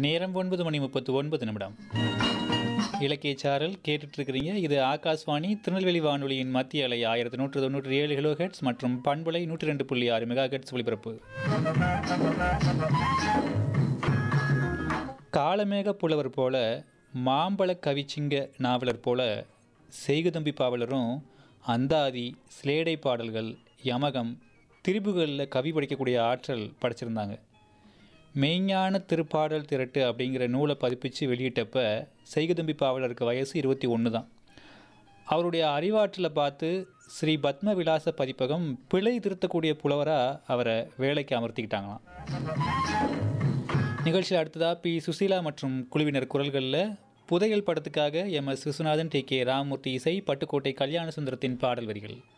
நேரம் ஒன்பது மணி முப்பத்து ஒன்பது நிமிடம் இலக்கிய சாரல் கேட்டுட்டு இருக்கிறீங்க இது ஆகாஷ்வாணி திருநெல்வேலி வானொலியின் மத்திய அலை ஆயிரத்தி நூற்று தொண்ணூற்றி ஏழு கிலோ ஹெட்ஸ் மற்றும் பண்புலை நூற்றி ரெண்டு புள்ளி ஆறு மெகா ஹெட்ஸ் ஒளிபரப்பு காலமேக புலவர் போல மாம்பழ கவிச்சிங்க நாவலர் போல செய்குதம்பி பாவலரும் அந்தாதி சிலேடை பாடல்கள் யமகம் திரிபுகளில் கவி படிக்கக்கூடிய ஆற்றல் படைச்சிருந்தாங்க மெய்ஞான திருப்பாடல் திரட்டு அப்படிங்கிற நூலை பதிப்பிச்சு வெளியிட்டப்ப செய்குதம்பி பாவலருக்கு வயசு இருபத்தி ஒன்று தான் அவருடைய அறிவாற்றலை பார்த்து ஸ்ரீ பத்ம விலாச பதிப்பகம் பிழை திருத்தக்கூடிய புலவராக அவரை வேலைக்கு அமர்த்திக்கிட்டாங்களாம் நிகழ்ச்சியில் அடுத்ததாக பி சுசீலா மற்றும் குழுவினர் குரல்களில் புதையல் படத்துக்காக M S Viswanathan T K Ramamurthy இசை பட்டுக்கோட்டை கல்யாண சுந்தரத்தின் பாடல் வரிகள்